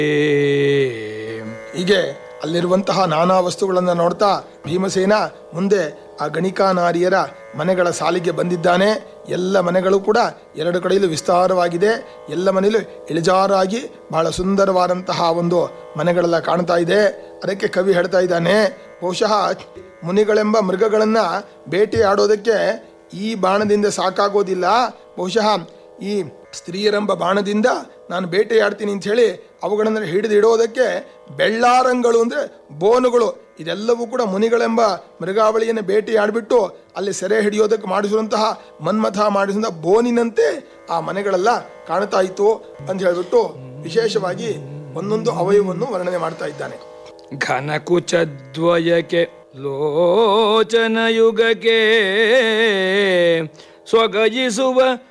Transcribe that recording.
ಹೀಗೆ ಅಲ್ಲಿರುವಂತಹ ನಾನಾ ವಸ್ತುಗಳನ್ನು ನೋಡ್ತಾ ಭೀಮಸೇನ ಮುಂದೆ ಆ ಗಣಿಕಾ ನಾರಿಯರ ಮನೆಗಳ ಸಾಲಿಗೆ ಬಂದಿದ್ದಾನೆ ಎಲ್ಲ ಮನೆಗಳು ಕೂಡ ಎರಡು ಕಡೆಯಲ್ಲೂ ವಿಸ್ತಾರವಾಗಿದೆ ಎಲ್ಲ ಮನೆಯಲ್ಲೂ ಇಳಿಜಾರಾಗಿ ಬಹಳ ಸುಂದರವಾದಂತಹ ಒಂದು ಮನೆಗಳೆಲ್ಲ ಕಾಣ್ತಾ ಇದೆ ಅದಕ್ಕೆ ಕವಿ ಹೇಳ್ತಾ ಇದ್ದಾನೆ ಬಹುಶಃ ಮುನಿಗಳೆಂಬ ಮೃಗಗಳನ್ನ ಬೇಟೆಯಾಡೋದಕ್ಕೆ ಈ ಬಾಣದಿಂದ ಸಾಕಾಗೋದಿಲ್ಲ ಬಹುಶಃ ಈ ಸ್ತ್ರೀಯರೆಂಬ ಬಾಣದಿಂದ ನಾನು ಬೇಟೆಯಾಡ್ತೀನಿ ಅಂತ ಹೇಳಿ ಅವುಗಳನ್ನು ಹಿಡಿದು ಇಡೋದಕ್ಕೆ ಬೆಳ್ಳಾರಂಗಳು ಅಂದರೆ ಬೋನುಗಳು ಇದೆಲ್ಲವೂ ಕೂಡ ಮುನಿಗಳೆಂಬ ಮೃಗಾವಳಿಯನ್ನು ಬೇಟೆಯಾಡಿಬಿಟ್ಟು ಅಲ್ಲಿ ಸೆರೆ ಹಿಡಿಯೋದಕ್ಕೆ ಮಾಡಿಸುವಂತಹ ಮನ್ಮಥ ಮಾಡಿಸಿದ ಬೋನಿನಂತೆ ಆ ಮನೆಗಳೆಲ್ಲ ಕಾಣ್ತಾ ಇತ್ತು ಅಂತ ಹೇಳಿಬಿಟ್ಟು ವಿಶೇಷವಾಗಿ ಒಂದೊಂದು ಅವಯವವನ್ನು ವರ್ಣನೆ ಮಾಡ್ತಾ ಇದ್ದಾನೆ ಘನಕುಚದ್ವಯಕ್ಕೆ ಲೋಚನಯುಗಕ್ಕೆ ಸ್ವಗಯಿಸುವ